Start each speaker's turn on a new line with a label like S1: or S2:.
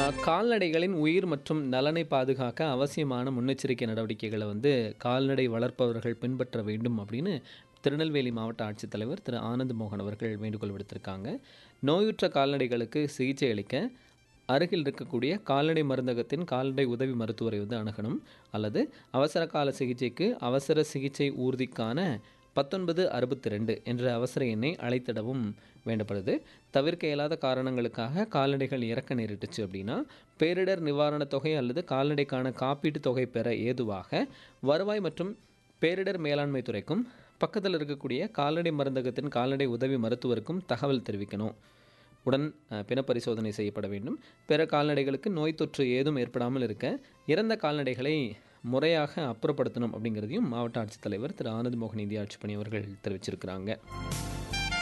S1: கால்நடைகளின் உயிர் மற்றும் நலனை பாதுகாக்க அவசியமான முன்னெச்சரிக்கை நடவடிக்கைகளை வந்து கால்நடை வளர்ப்பவர்கள் பின்பற்ற வேண்டும் அப்படின்னு திருநெல்வேலி மாவட்ட ஆட்சித்தலைவர் திரு ஆனந்த் மோகன் அவர்கள் வேண்டுகோள் விடுத்திருக்காங்க நோயுற்ற கால்நடைகளுக்கு சிகிச்சை அளிக்க அருகில் இருக்கக்கூடிய கால்நடை மருந்தகத்தின் கால்நடை உதவி மருத்துவரை வந்து அணுகணும் அல்லது அவசர கால சிகிச்சைக்கு அவசர சிகிச்சை ஊர்திக்கான பத்தொன்பது அறுபத்தி ரெண்டு என்ற அவசர எண்ணை அழைத்திடவும் வேண்டப்படுது தவிர்க்க இயலாத காரணங்களுக்காக கால்நடைகள் இறக்க நேரிட்டுச்சு அப்படின்னா பேரிடர் நிவாரணத் தொகை அல்லது கால்நடைக்கான காப்பீட்டு தொகை பெற ஏதுவாக வருவாய் மற்றும் பேரிடர் மேலாண்மை துறைக்கும் பக்கத்தில் இருக்கக்கூடிய கால்நடை மருந்தகத்தின் கால்நடை உதவி மருத்துவருக்கும் தகவல் தெரிவிக்கணும் உடன் அஹ், பிண பரிசோதனை செய்யப்பட வேண்டும் பிற கால்நடைகளுக்கு நோய் தொற்று ஏதும் ஏற்படாமல் இருக்க இறந்த கால்நடைகளை முறையாக அப்புறப்படுத்தணும் அப்படிங்கிறதையும் மாவட்ட ஆட்சித்தலைவர் திரு ஆனந்த் மோகன் இந்திய ஆட்சிப்பணி அவர்கள் தெரிவிச்சிருக்கிறாங்க